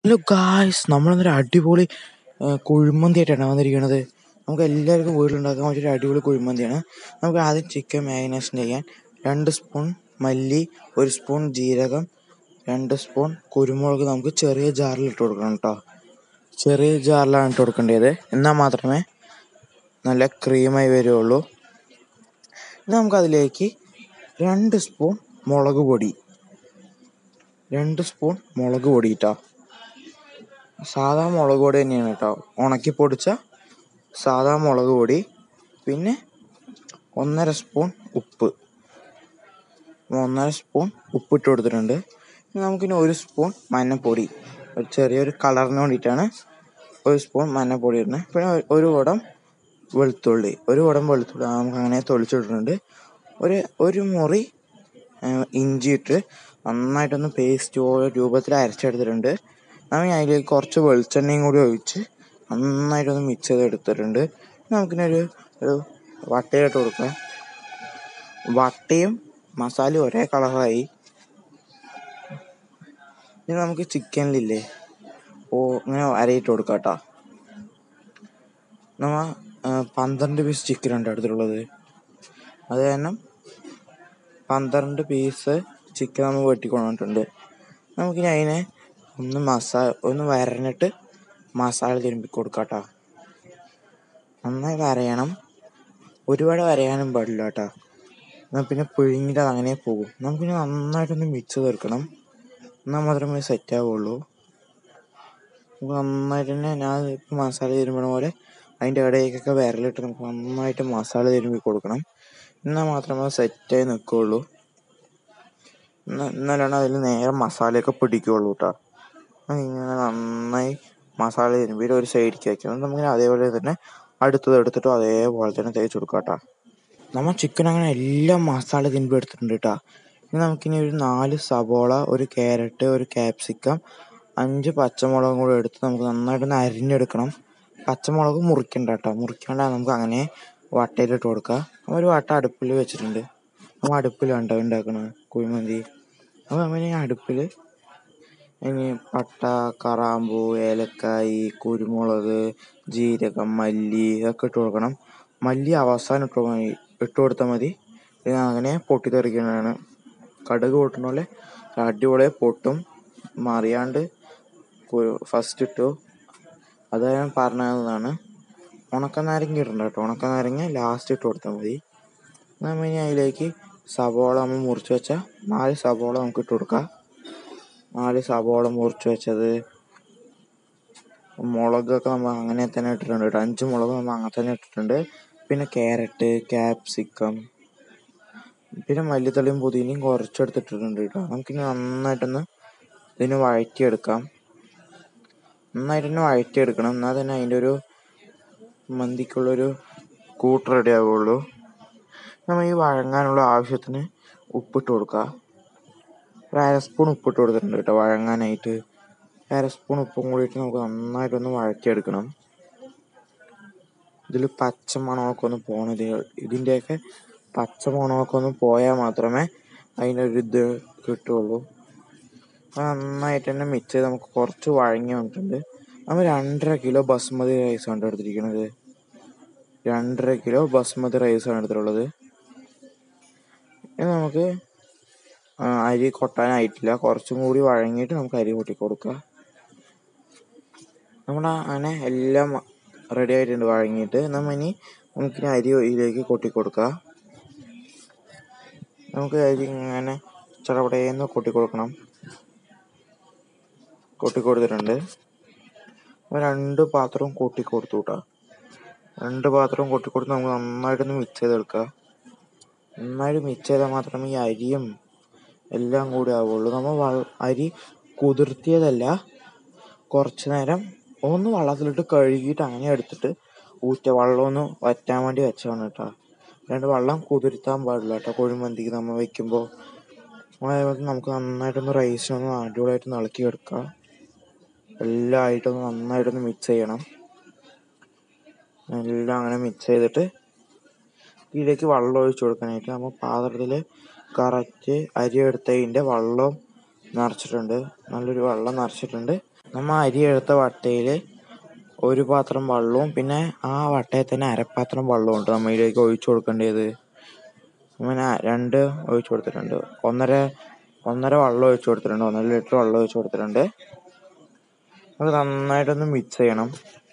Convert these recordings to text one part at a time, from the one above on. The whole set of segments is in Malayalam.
ഹലോ ഗായ്സ് നമ്മളിന്നൊരു അടിപൊളി ഏഹ്, കുഴിമന്തി ആയിട്ടാണ് വന്നിരിക്കുന്നത് നമുക്ക് എല്ലാവർക്കും വീട്ടിലുണ്ടാക്കാൻ പറ്റിയ ഒരു അടിപൊളി കുഴിമന്തിയാണ് നമുക്ക് ആദ്യം ചിക്കൻ മാരിനേഷൻ ചെയ്യാൻ രണ്ട് സ്പൂൺ മല്ലി ഒരു സ്പൂൺ ജീരകം രണ്ട് സ്പൂൺ കുരുമുളക് നമുക്ക് ചെറിയ ജാറിൽ ഇട്ട് കൊടുക്കണം കേട്ടോ ചെറിയ ജാറിലാണ് ഇട്ട് കൊടുക്കേണ്ടത് എന്നാൽ മാത്രമേ നല്ല ക്രീമായി വരുള്ളൂ ഇനി നമുക്കതിലേക്ക് രണ്ട് സ്പൂൺ മുളക് പൊടി രണ്ട് സ്പൂൺ മുളക് പൊടി കേട്ടോ സാധാ മുളക് പൊടി തന്നെയാണ് കേട്ടോ ഉണക്കി പൊടിച്ച സാധാ മുളക് പൊടി പിന്നെ ഒന്നര സ്പൂൺ ഉപ്പ് ഒന്നര സ്പൂൺ ഉപ്പ് ഇട്ട് കൊടുത്തിട്ടുണ്ട് ഇനി നമുക്കിനി ഒരു സ്പൂൺ മഞ്ഞൾപ്പൊടി ഒരു ചെറിയൊരു കളറിന് വേണ്ടിയിട്ടാണ് ഒരു സ്പൂൺ മഞ്ഞൾപ്പൊടി ഇടുന്നത് പിന്നെ ഒരു- ഒരു കുടം വെളുത്തുള്ളി ഒരു കുടം വെളുത്തുള്ളി നമുക്ക് അങ്ങനെ തൊളിച്ചിട്ടിട്ടുണ്ട് ഒരു ഒരു മുറി ആ, ഇഞ്ചി ഇട്ട് നന്നായിട്ടൊന്ന് പേസ്റ്റ് പോലെ രൂപത്തിൽ അരച്ചെടുത്തിട്ടുണ്ട് നമ്മൾ അതിലേക്ക് കുറച്ച് വെളിച്ചെണ്ണയും കൂടി ഒഴിച്ച് നന്നായിട്ടൊന്ന് മിക്സ് ചെയ്ത് എടുത്തിട്ടുണ്ട് നമുക്കിനൊരു ഒരു വട്ടയിട്ട് കൊടുക്കാം വട്ടയും മസാലയും ഒരേ കളറായി ഇനി നമുക്ക് ചിക്കനിലില്ലേ ഓ ഇങ്ങനെ അരയിട്ട് കൊടുക്കാം കേട്ടോ നമ്മ ആ, പന്ത്രണ്ട് പീസ് ചിക്കൻ ഉണ്ട് അടുത്തുള്ളത് അത് കാരണം പന്ത്രണ്ട് പീസ് ചിക്കൻ നമ്മൾ വെട്ടിക്കൊണ്ടിട്ടുണ്ട് നമുക്കിനി അതിനെ ഒന്ന് മസാല ഒന്ന് വരഞ്ഞിട്ട് മസാല തിരുമ്പി കൊടുക്കാം കേട്ടോ നന്നായി വരയണം ഒരുപാട് വരയാനും പാടില്ല കേട്ടോ എന്നാൽ പിന്നെ പിഴിഞ്ഞിട്ട് അത് അങ്ങനെ പോകും നമുക്കിനി നന്നായിട്ടൊന്ന് മിക്സ് തീർക്കണം എന്നാൽ മാത്രമേ സെറ്റ് ആവുള്ളൂ നമുക്ക് നന്നായിട്ട് തന്നെ ഞാൻ ഇപ്പം മസാല തിരുമ്പണ പോലെ അതിൻ്റെ ഇടയിലേക്കൊക്കെ വിരലിട്ട് നമുക്ക് നന്നായിട്ട് മസാല തിരുമ്പി കൊടുക്കണം എന്നാൽ മാത്രമേ സെറ്റായി നിൽക്കുകയുള്ളൂ എന്നാലാണ് അതിൽ നേരെ മസാലയൊക്കെ പിടിക്കുകയുള്ളൂ കേട്ടോ ഇങ്ങനെ നന്നായി മസാല തിരുമ്പിയിട്ട് ഒരു സൈഡിലേക്ക് വയ്ക്കണം നമുക്കിനി അതേപോലെ തന്നെ അടുത്തത് എടുത്തിട്ട് അതേപോലെ തന്നെ തേച്ച് കൊടുക്കാം കേട്ടോ നമ്മൾ ചിക്കൻ അങ്ങനെ എല്ലാം മസാല തിരുമ്പി എടുത്തിട്ടുണ്ട് കേട്ടോ ഇനി നമുക്കിനി ഒരു നാല് സബോള ഒരു ക്യാരറ്റ് ഒരു ക്യാപ്സിക്കം അഞ്ച് പച്ചമുളകും കൂടെ എടുത്ത് നമുക്ക് നന്നായിട്ടൊന്ന് അരിഞ്ഞെടുക്കണം പച്ചമുളക് മുറിക്കണ്ട കേട്ടോ മുറിക്കാണ്ട് നമുക്ക് അങ്ങനെ വട്ടയിലിട്ട് കൊടുക്കുക നമ്മൾ ഒരു വട്ട അടുപ്പിൽ വെച്ചിട്ടുണ്ട് നമ്മൾ അടുപ്പിലാണ് ഉണ്ടാക്കുന്നത് കുഴിമന്തി അപ്പോൾ നമ്മൾ ഈ അടുപ്പിൽ ഇനി പട്ട കറാമ്പൂ ഏലക്കായി കുരുമുളക് ജീരകം മല്ലി ഇതൊക്കെ ഇട്ട് കൊടുക്കണം മല്ലി അവസാനം ഇട്ട് മതി ഇട്ട് കൊടുത്താൽ മതി ഇത് അങ്ങനെ പൊട്ടിത്തെറിക്കുന്നതാണ് കടുക് പൊട്ടുന്ന പോലെ അടിപൊളി പൊട്ടും മറിയാണ്ട് ഫസ്റ്റ് ഇട്ടു അത് ഞാൻ പറഞ്ഞതാണ് ഉണക്ക നാരങ്ങ ഇടണ്ട കേട്ടോ ഉണക്ക നാരങ്ങ ലാസ്റ്റ് ഇട്ട് കൊടുത്താൽ മതി നമ്മൾ ഇനി അതിലേക്ക് സവോള നമ്മൾ മുറിച്ച് വെച്ച നാല് സവോള നമുക്ക് ഇട്ട് കൊടുക്കാം നാല് സവോള മുറിച്ച് വെച്ചത് മുളകൊക്കെ നമ്മൾ അങ്ങനെ തന്നെ ഇട്ടിട്ടുണ്ട് കേട്ടോ അഞ്ച് മുളക് നമ്മൾ അങ്ങനെ തന്നെ ഇട്ടിട്ടുണ്ട് പിന്നെ ക്യാരറ്റ് ക്യാപ്സിക്കം പിന്നെ മല്ലിത്തളിയും പുതിനയും കുറച്ചെടുത്തിട്ടിട്ടുണ്ട് കേട്ടോ നമുക്കിനി നന്നായിട്ടൊന്ന് ഇതിന് വഴറ്റിയെടുക്കാം നന്നായിട്ട് തന്നെ വഴറ്റിയെടുക്കണം എന്നാൽ തന്നെ അതിൻ്റെ ഒരു മന്തിക്കുള്ളൊരു കൂട്ട് റെഡി ആവുള്ളൂ നമ്മൾ ഈ വഴങ്ങാനുള്ള ആവശ്യത്തിന് ഉപ്പിട്ട് കൊടുക്കുക ഒരു അര സ്പൂൺ ഉപ്പിട്ട് കൊടുത്തിട്ടുണ്ട് കേട്ടോ വഴങ്ങാനായിട്ട് അര സ്പൂൺ ഉപ്പും കൂടിയിട്ട് നമുക്ക് നന്നായിട്ടൊന്ന് വഴറ്റിയെടുക്കണം ഇതിൽ പച്ച മണമൊക്കെ ഒന്ന് പോകണം ഇത് ഇതിൻ്റെയൊക്കെ പച്ച മണമൊക്കെ ഒന്ന് പോയാൽ മാത്രമേ അതിനൊരു ഇത് കിട്ടുള്ളൂ അപ്പോൾ നന്നായിട്ട് തന്നെ മിക്സ് ചെയ്ത് നമുക്ക് കുറച്ച് വഴങ്ങി വന്നിട്ടുണ്ട് നമ്മൾ രണ്ടര കിലോ ബസ്മതി റൈസാണ് എടുത്തിരിക്കുന്നത് രണ്ടര കിലോ ബസ്മതി റൈസാണ് എടുത്തിട്ടുള്ളത് ഇനി നമുക്ക് ആ, അരി കൊട്ടാനായിട്ടില്ല കുറച്ചും കൂടി വഴങ്ങിയിട്ട് നമുക്ക് അരി കൊട്ടി കൊടുക്കാം നമ്മുടെ അങ്ങനെ എല്ലാം റെഡി ആയിട്ടുണ്ട് വഴങ്ങിയിട്ട് നമ്മൾ ഇനി നമുക്കിനി അരി ഇതിലേക്ക് കൊട്ടി കൊടുക്കാം നമുക്ക് അരി ഇങ്ങനെ ചടപടേന്ന് കൊട്ടി കൊടുക്കണം കൊട്ടി കൊടുത്തിട്ടുണ്ട് അപ്പോൾ രണ്ട് പാത്രവും കൊട്ടി കൊടുത്തു കേട്ടോ രണ്ട് പാത്രവും കൊട്ടി കൊടുത്ത് നമുക്ക് നന്നായിട്ടൊന്ന് മിക്സ് ചെയ്തെടുക്കുക നന്നായിട്ട് മിക്സ് ചെയ്താൽ മാത്രമേ ഈ അരിയും എല്ലാം കൂടി ആവുള്ളൂ നമ്മൾ വ- അരി കുതിർത്തിയതല്ല കുറച്ച് നേരം ഒന്ന് വെള്ളത്തിലിട്ട് കഴുകിയിട്ട് അങ്ങനെ എടുത്തിട്ട് ഊറ്റ വെള്ളം ഒന്ന് വറ്റാൻ വേണ്ടി വെച്ചതാണ് കേട്ടോ അല്ലാണ്ട് വെള്ളം കുതിർത്താൻ പാടില്ല കേട്ടോ കുഴിമന്തിക്ക് നമ്മൾ വെക്കുമ്പോൾ അതേപോലെ നമുക്ക് നന്നായിട്ടൊന്ന് റൈസിനൊന്ന് അടിപൊളിയായിട്ട് ഇളക്കി എടുക്കാം എല്ലാം ആയിട്ടൊന്ന് നന്നായിട്ടൊന്ന് മിക്സ് ചെയ്യണം എല്ലാം അങ്ങനെ മിക്സ് ചെയ്തിട്ട് ഇതിലേക്ക് വെള്ളം ഒഴിച്ച് കൊടുക്കാനായിട്ട് നമ്മൾ പാത്രത്തിൽ കറക്റ്റ് അരി എടുത്തതിൻ്റെ വെള്ളം നിറച്ചിട്ടുണ്ട് നല്ലൊരു വെള്ളം നിറച്ചിട്ടുണ്ട് നമ്മൾ അരി എടുത്ത വട്ടയിൽ ഒരു പാത്രം വെള്ളവും പിന്നെ ആ വട്ടയിൽ തന്നെ അരപ്പാത്രം വെള്ളവും ഉണ്ട് നമ്മൾ ഇതിലേക്ക് ഒഴിച്ചു കൊടുക്കേണ്ടത് അങ്ങനെ രണ്ട് ഒഴിച്ചു കൊടുത്തിട്ടുണ്ട് ഒന്നര ഒന്നര വെള്ളം ഒഴിച്ചു കൊടുത്തിട്ടുണ്ട് ഒന്നര ലിറ്റർ വെള്ളം ഒഴിച്ചു കൊടുത്തിട്ടുണ്ട് അത് നന്നായിട്ടൊന്ന് മിക്സ് ചെയ്യണം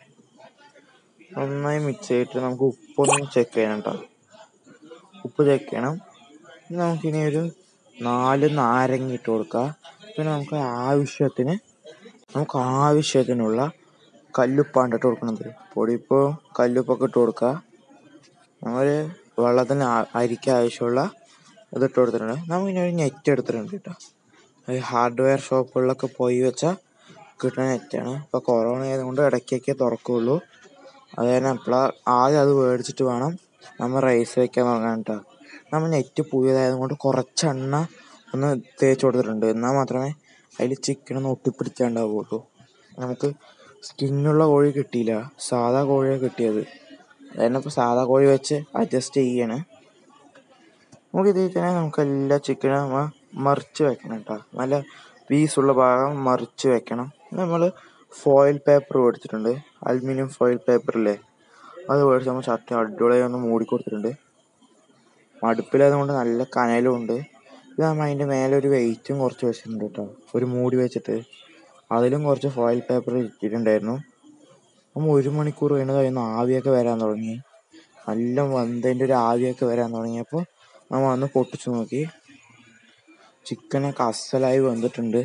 നന്നായി മിക്സ് ചെയ്തിട്ട് നമുക്ക് ഉപ്പൊന്ന് ചെക്ക് ചെയ്യണം കേട്ടോ ഉപ്പ് ചെക്ക് ചെയ്യണം പിന്നെ നമുക്കിനി ഒരു നാല് നാരങ്ങ ഇട്ട് കൊടുക്കുക പിന്നെ നമുക്ക് ആവശ്യത്തിന് നമുക്ക് ആവശ്യത്തിനുള്ള കല്ലുപ്പാണ് ഇട്ട് കൊടുക്കുന്നത് പൊടിയിപ്പോൾ കല്ലുപ്പൊക്കെ ഇട്ട് കൊടുക്കുക നമ്മൾ വെള്ളത്തിന് അരിക്ക് ആവശ്യമുള്ള ഇത് ഇട്ട് കൊടുത്തിട്ടുണ്ട് നമുക്കിനി ഒരു നെറ്റ് എടുത്തിട്ടുണ്ട് കേട്ടോ ഹാർഡ്വെയർ ഷോപ്പുകളിലൊക്കെ പോയി വെച്ചാൽ കിട്ടുന്ന നെറ്റാണ് ഇപ്പോൾ കൊറോണ ആയതുകൊണ്ട് ഇടയ്ക്കൊക്കെ തുറക്കുള്ളൂ അത് കാരണം എപ്പോഴാണ് ആദ്യം അത് മേടിച്ചിട്ട് വേണം നമ്മൾ റൈസ് വെക്കാൻ തുടങ്ങാൻ കേട്ടോ നമ്മൾ നെറ്റ് പുതിയതായത് കൊണ്ട് കുറച്ച് എണ്ണ ഒന്ന് തേച്ച് കൊടുത്തിട്ടുണ്ട് എന്നാൽ മാത്രമേ അതിൽ ചിക്കൻ ഒന്ന് ഒട്ടിപ്പിടിക്കാണ്ടാവുള്ളൂ നമുക്ക് സ്കിന്നുള്ള കോഴി കിട്ടിയില്ല സാധാ കോഴിയാണ് കിട്ടിയത് അതുതന്നെ ഇപ്പോൾ സാധാ കോഴി വെച്ച് അഡ്ജസ്റ്റ് ചെയ്യാണ് നമുക്ക് ഇതിൽ തന്നെ നമുക്ക് എല്ലാ ചിക്കനും മറിച്ച് വെക്കണം കേട്ടോ നല്ല പീസുള്ള ഭാഗം മറിച്ച് വെക്കണം നമ്മൾ ഫോയിൽ പേപ്പർ മേടിച്ചിട്ടുണ്ട് അലുമിനിയം ഫോയിൽ പേപ്പറില്ലേ അത് മേടിച്ച് നമ്മൾ ചട്ടി അടിപൊളിയായി ഒന്ന് മൂടി കൊടുത്തിട്ടുണ്ട് അടുപ്പിലായതുകൊണ്ട് നല്ല കനലും ഉണ്ട് ഇത് നമ്മൾ അതിൻ്റെ മേലെ ഒരു വെയിറ്റും കുറച്ച് വെച്ചിട്ടുണ്ട് കേട്ടോ ഒരു മൂടി വെച്ചിട്ട് അതിലും കുറച്ച് ഫോയിൽ പേപ്പർ ഇട്ടിട്ടുണ്ടായിരുന്നു നമ്മൾ ഒരു മണിക്കൂർ കഴിഞ്ഞതായിരുന്നു ആവിയൊക്കെ വരാൻ തുടങ്ങി നല്ല വന്നതിൻ്റെ ഒരു ആവിയൊക്കെ വരാൻ തുടങ്ങിയപ്പോൾ നമ്മൾ വന്ന് പൊട്ടിച്ചു നോക്കി ചിക്കനൊക്കെ അസലായി വന്നിട്ടുണ്ട്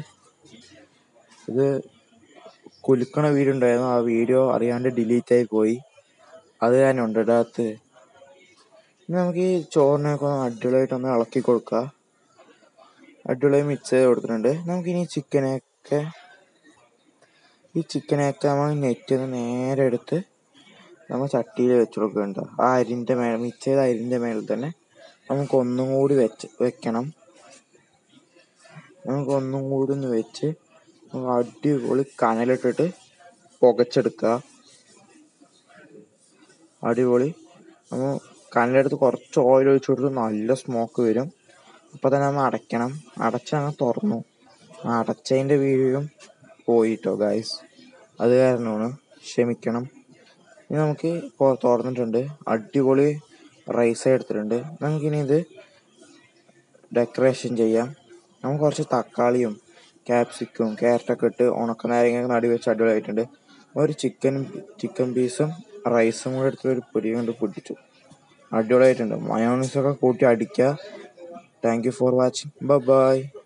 ഇത് കുലുക്കണ വീഡിയോ ഉണ്ടായിരുന്നു ആ വീഡിയോ അറിയാണ്ട് ഡിലീറ്റ് ആയി പോയി അത് കാരണം ഉണ്ട് ഇതിനകത്ത് ഇനി നമുക്ക് ഈ ചോറിനൊക്കെ ഒന്ന് അടിപൊളിയായിട്ടൊന്ന് ഇളക്കി കൊടുക്കുക അടിപൊളിയായി മിക്സ് ചെയ്ത് കൊടുത്തിട്ടുണ്ട് നമുക്കിനി ചിക്കനൊക്കെ ഈ ചിക്കനൊക്കെ നമ്മൾ നെറ്റിൽ നിന്ന് നേരെ എടുത്ത് നമ്മൾ ചട്ടിയിൽ വെച്ച് കൊടുക്കുന്നുണ്ട് ആ അരിൻ്റെ മേലെ മിക്സ് ചെയ്ത അരിൻ്റെ മേലെ തന്നെ നമുക്ക് ഒന്നും കൂടി വെച്ച് വെക്കണം നമുക്ക് ഒന്നും കൂടി ഒന്ന് വെച്ച് അടിപൊളി കനലിട്ടിട്ട് പുകച്ചെടുക്കുക അടിപൊളി നമ്മൾ കനലെടുത്ത് കുറച്ച് ഓയിൽ ഒഴിച്ചു കൊടുത്ത് നല്ല സ്മോക്ക് വരും അപ്പോൾ തന്നെ നമ്മൾ അടയ്ക്കണം അടച്ചങ്ങ് തുറന്നു ആ അടച്ചതിൻ്റെ വീഴും പോയിട്ടോ ഗായ്സ് അത് കാരണമാണ് ക്ഷമിക്കണം ഇനി നമുക്ക് ഇപ്പോൾ തുറന്നിട്ടുണ്ട് അടിപൊളി റൈസ് എടുത്തിട്ടുണ്ട് നമുക്കിനി ഇത് ഡെക്കറേഷൻ ചെയ്യാം നമുക്ക് കുറച്ച് തക്കാളിയും ക്യാപ്സിക്കും ക്യാരറ്റൊക്കെ ഇട്ട് ഉണക്ക നാരങ്ങ നടി വെച്ച് അടിപൊളിയായിട്ടുണ്ട് ഒരു ചിക്കൻ ചിക്കൻ പീസും റൈസും കൂടെ എടുത്ത് ഒരു പൊടി കൊണ്ട് പൊട്ടിച്ചു അടിപൊളിയായിട്ടുണ്ട് മയോണീസൊക്കെ കൂട്ടി അടിക്കുക thank you for watching by